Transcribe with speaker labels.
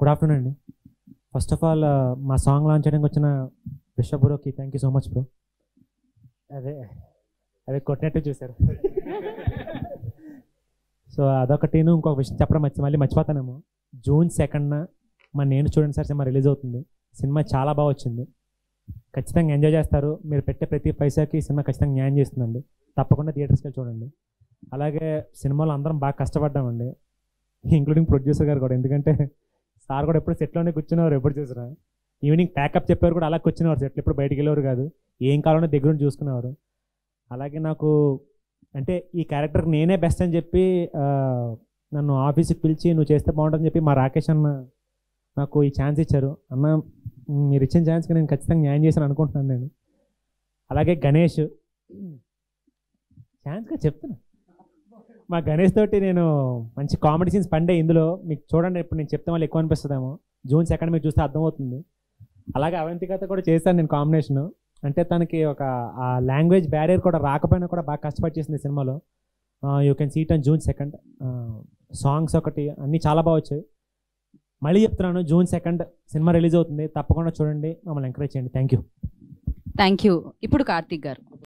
Speaker 1: good afternoon అండి first of all మా song launch చేయడానికి వచ్చిన విశ్వ బ్రోకి thank you so much bro అదే అదే కొట్టినట్టు చూశారు సో అదొకటిను ఇంకొక విషయం చెప్పడం మర్చి మళ్ళీ మర్చిపోతానేమో జూన్ సెకండ్న మా నేను చూడండి సార్ సినిమా రిలీజ్ అవుతుంది సినిమా చాలా బాగా వచ్చింది ఖచ్చితంగా ఎంజాయ్ చేస్తారు మీరు పెట్టే ప్రతి పైసాకి సినిమా ఖచ్చితంగా న్యాయం చేస్తుందండి తప్పకుండా థియేటర్స్కి వెళ్ళి చూడండి అలాగే సినిమాలో అందరం బాగా కష్టపడ్డామండి ఇంక్లూడింగ్ ప్రొడ్యూసర్ గారు కూడా ఎందుకంటే సార్ కూడా ఎప్పుడు సెట్లోనే కూర్చునేవారు ఎప్పుడు చూసినా ఈవినింగ్ ప్యాకప్ చెప్పేవారు కూడా అలా కూర్చునేవారు సెట్లు ఎప్పుడు బయటికి వెళ్ళేవారు కాదు ఏం కావాలన్నా దగ్గర నుండి చూసుకునేవారు అలాగే నాకు అంటే ఈ క్యారెక్టర్కి నేనే బెస్ట్ అని చెప్పి ఆ, నన్ను ఆఫీస్కి పిలిచి నువ్వు చేస్తే బాగుంటుందని చెప్పి మా రాకేష్ అన్న నాకు ఈ ఛాన్స్ ఇచ్చారు అన్న మ్, మీరు ఇచ్చిన ఛాన్స్కి నేను ఖచ్చితంగా న్యాయం చేశాను అనుకుంటున్నాను నేను అలాగే గణేష్ ఛాన్స్గా చెప్తున్నా మా గణేష్ తోటి నేను మంచి కామెడీ సీన్స్ పండే ఇందులో మీకు చూడండి ఇప్పుడు నేను చెప్తే మళ్ళీ ఎక్కువ అనిపిస్తుందేమో జూన్ సెకండ్ మీరు చూస్తే అర్థమవుతుంది అలాగే అవంతికత కూడా చేశాను నేను కాంబినేషన్ అంటే తనకి ఒక ఆ లాంగ్వేజ్ బ్యారియర్ కూడా రాకపోయినా కూడా బాగా కష్టపడి చేసింది ఈ సినిమాలో you can see it on June second songs ఒకటి అన్నీ చాలా బాగా వచ్చాయి మళ్ళీ చెప్తున్నాను జూన్ సెకండ్ సినిమా రిలీజ్ అవుతుంది తప్పకుండా చూడండి మమ్మల్ని ఎంకరేజ్ చేయండి థ్యాంక్ యూ
Speaker 2: థ్యాంక్ యూ ఇప్పుడు కార్తీక్ గారు